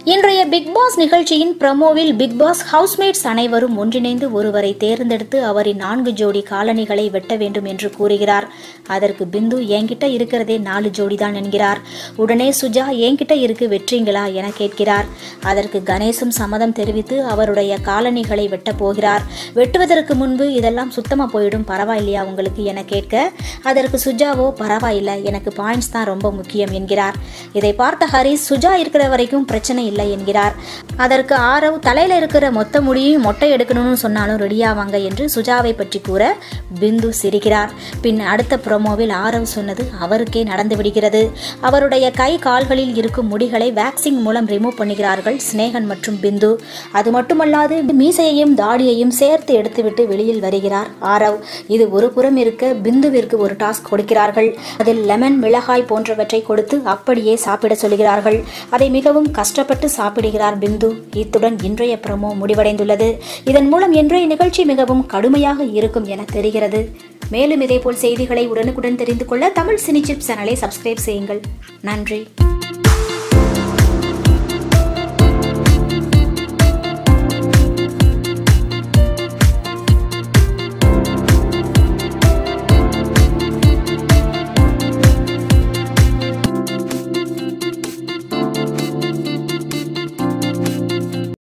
இன்றைய big pass நிகழ்ச்சியின் ப்ரமோவில் big pass housemates அனைவரும் ஒன்றிணைந்து ஒருவரை தேர்ந்தெடுத்து அவரின் நான்கு ஜோடி காலணிகளை வெட்ட வேண்டும் என்று கூறுகிறார் அதற்கு பிந்து என்கிட்ட இருக்கிறதே நாலு ஜோடிதான் என்கிறார் உடனே சுஜா என்கிட்ட இருக்கு வெற்றீங்களா என கேட்கிறார் அதற்கு கணேசும் சம்மதம் தெரிவித்து அவருடைய காலணிகளை வெட்டப் போகிறார் வெட்டுவதற்கு முன்பு இதெல்லாம் சுத்தமா போயிடும் பரவாயில்லையா உங்களுக்கு என கேட்க அதற்கு சுஜாவோ பரவாயில்லை எனக்கு பாயிண்ட்ஸ் தான் ரொம்ப முக்கியம் என்கிறார் இதை பார்த்த ஹரிஸ் சுஜா இருக்கிற வரைக்கும் பிரச்சனை இல்லை என்கிறார் அதற்கு ஆரவ் தலையில இருக்கிற மொத்த முடியும் மொட்டை எடுக்கணும்னு சொன்னாலும் ரெடியாவாங்க என்று சுஜாவை பற்றி கூற பிந்து சிரிக்கிறார் பின் அடுத்த ப்ரோமோவில் ஆரவ் சொன்னது அவருக்கே நடந்து விடுகிறது அவருடைய கை கால்களில் இருக்கும் முடிகளை வேக்சிங் மூலம் ரிமூவ் பண்ணுகிறார்கள் ஸ்னேகன் மற்றும் பிந்து அது மட்டுமல்லாது மீசையையும் தாடியையும் சேர்த்து எடுத்துவிட்டு வெளியில் வருகிறார் ஆரவ் இது ஒரு புறம் இருக்க பிந்துவிற்கு ஒரு டாஸ்க் கொடுக்கிறார்கள் அதில் லெமன் மிளகாய் போன்றவற்றை கொடுத்து அப்படியே சாப்பிட சொல்கிறார்கள் அதை மிகவும் கஷ்டப்பட்டு சாப்பிடுகிறார் பிந்து இத்துடன் இன்றைய ப்ரோமோ முடிவடைந்துள்ளது இதன் மூலம் இன்றைய நிகழ்ச்சி மிகவும் கடுமையாக இருக்கும் என தெரிகிறது மேலும் இதேபோல் செய்திகளை உடனுக்குடன் தெரிந்து கொள்ள தமிழ் சினி சிப் சேனலை சப்ஸ்கிரைப் செய்யுங்கள் நன்றி